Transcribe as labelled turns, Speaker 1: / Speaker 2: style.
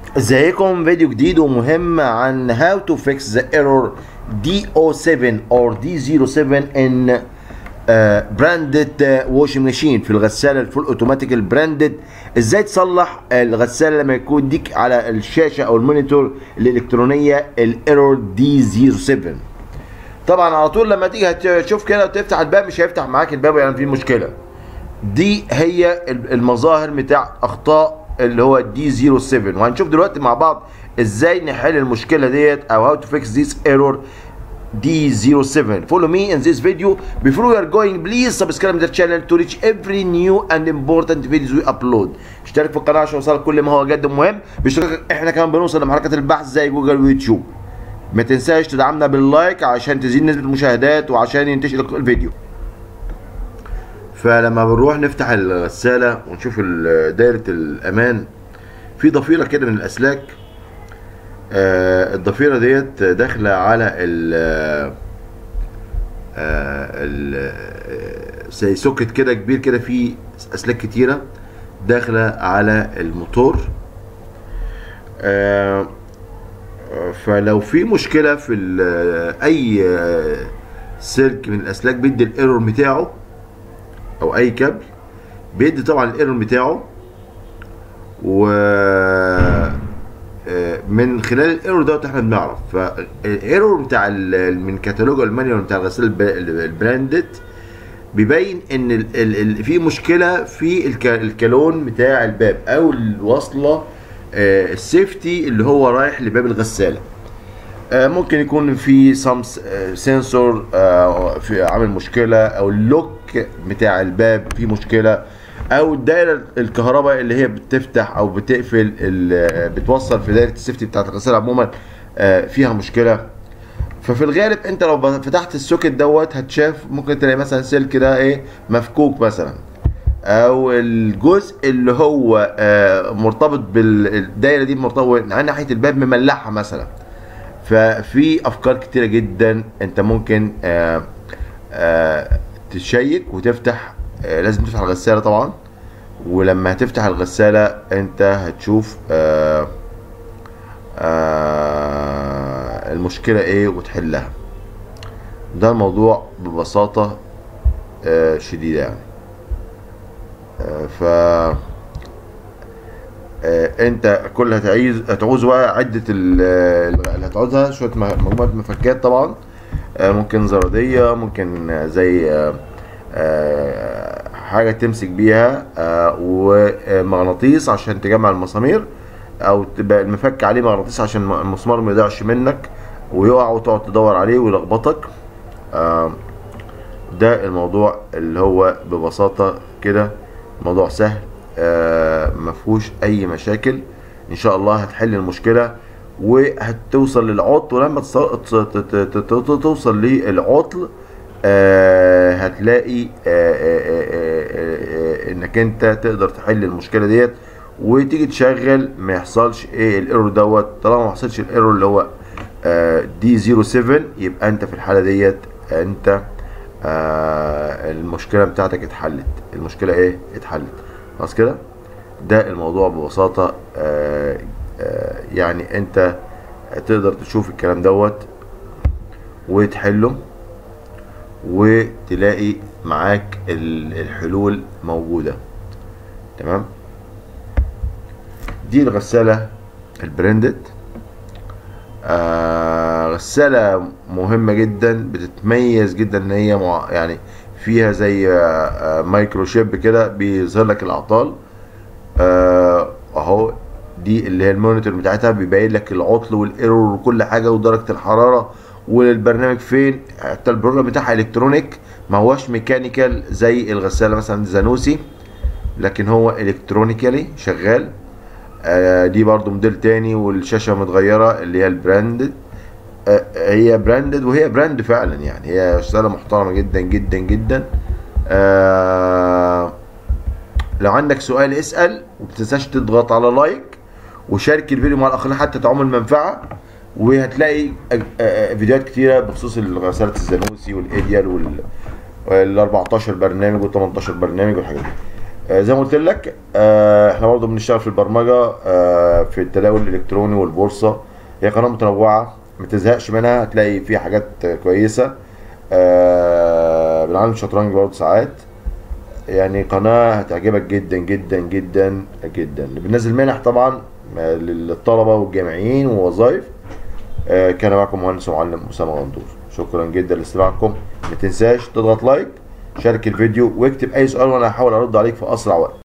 Speaker 1: ازيكم فيديو جديد ومهم عن how to fix the error DO7 or D07 in uh, branded uh, washing machine في الغسالة الفول اوتوماتيك البراندد ازاي تصلح الغسالة لما يكون ديك على الشاشة او المونيتور الالكترونية الايرور D07 طبعا على طول لما تيجي هتشوف كده وتفتح الباب مش هيفتح معاك الباب يعني في مشكلة دي هي المظاهر بتاع اخطاء اللي هو دي 07 وهنشوف دلوقتي مع بعض ازاي نحل المشكله ديت او how to fix this error D07 follow me in this video before we are going please subscribe to the channel to reach every new and important videos we upload اشترك في القناه عشان يوصلك كل ما هو جد مهم باشتراك احنا كمان بنوصل لمحركات البحث زي جوجل ويوتيوب ما تنساش تدعمنا باللايك عشان تزيد نسبه المشاهدات وعشان ينتشر الفيديو فلما بنروح نفتح الغسالة ونشوف دايرة الأمان في ضفيرة كده من الأسلاك آه الضفيرة ديت داخلة على ال ال زي سوكت كده كبير كده فيه أسلاك كتيرة داخلة على الموتور آه فلو في مشكلة في أي سلك من الأسلاك بيدي الإيرور بتاعه او اي كابل بيدي طبعا الايرور بتاعه و من خلال الايرور دوت احنا بنعرف فالايرور بتاع من كتالوج المانيوال بتاع الغساله البراندد بيبين ان ال ال في مشكله في الكالون بتاع الباب او الوصله السيفتي اللي هو رايح لباب الغساله ممكن يكون في سام سنسور في عامل مشكله او اللوك بتاع الباب فيه مشكله او الدايره الكهرباء اللي هي بتفتح او بتقفل بتوصل في دايره السيفتي بتاعت الغساله عموما فيها مشكله ففي الغالب انت لو فتحت السوكت دوت هتشاف ممكن تلاقي مثلا سلك ده ايه مفكوك مثلا او الجزء اللي هو مرتبط بالدايره دي مرتبط عن ناحيه الباب مملحه مثلا ففي افكار كتيره جدا انت ممكن آآ آآ تشيك وتفتح لازم تفتح الغساله طبعا ولما هتفتح الغساله انت هتشوف آآ المشكله ايه وتحلها ده الموضوع ببساطه شديده يعني ف انت كل هتعيز هتعوز بقى عده اللي هتعوزها شويه مجموعه مفكات طبعا ممكن زراديه ممكن زي حاجه تمسك بيها ومغناطيس عشان تجمع المسامير او تبقى المفك عليه مغناطيس عشان المسمار ما يضيعش منك ويقع وتقعد تدور عليه ويلخبطك ده الموضوع اللي هو ببساطه كده موضوع سهل آه مفهوش اي مشاكل ان شاء الله هتحل المشكله وهتوصل للعطل ولما توصل للعطل آه هتلاقي آه انك انت تقدر تحل المشكله ديت وتيجي تشغل ما يحصلش ايه الايرور دوت طالما ما حصلش الايرور اللي هو دي 07 يبقى انت في الحاله ديت انت المشكله بتاعتك اتحلت المشكله ايه اتحلت خلاص كده ده الموضوع ببساطة آآ آآ يعني انت تقدر تشوف الكلام دوت وتحله وتلاقي معاك الحلول موجودة تمام دي الغسالة البراندد غسالة مهمة جدا بتتميز جدا ان هي مع يعني فيها زي مايكرو شيب كده بيظهر لك الاعطال اهو دي اللي هي المونيتور بتاعتها بيبين لك العطل والايرور وكل حاجه ودرجه الحراره والبرنامج فين حتى البروجرام بتاعها الكترونيك ما هوش ميكانيكال زي الغساله مثلا زانوسي لكن هو الكترونيكالي شغال دي برضو موديل تاني والشاشه متغيره اللي هي البراندد هي براندد وهي براند فعلا يعني هي رساله محترمه جدا جدا جدا آه لو عندك سؤال اسال ومتنساش تضغط على لايك وشارك الفيديو مع الاخرين حتى تعم المنفعه وهتلاقي فيديوهات كتيره بخصوص الغسالات الزانوسي والايديال وال 14 برنامج وال 18 برنامج والحاجات دي آه، زي ما قلت لك آه، احنا برضه بنشتغل في البرمجه آه، في التداول الالكتروني والبورصه هي قناه متنوعه ما تزهقش منها هتلاقي فيها حاجات آه، كويسه آه، بنعلم شطرنج برضه ساعات يعني قناه هتعجبك جدا جدا جدا جدا بننزل منح طبعا آه، للطلبه والجامعيين ووظائف آه، كان معكم مهندس ومعلم اسامه غندور شكرا جدا لاستماعكم ما تنساش تضغط لايك شارك الفيديو واكتب اي سؤال وانا هحاول ارد عليك في اسرع وقت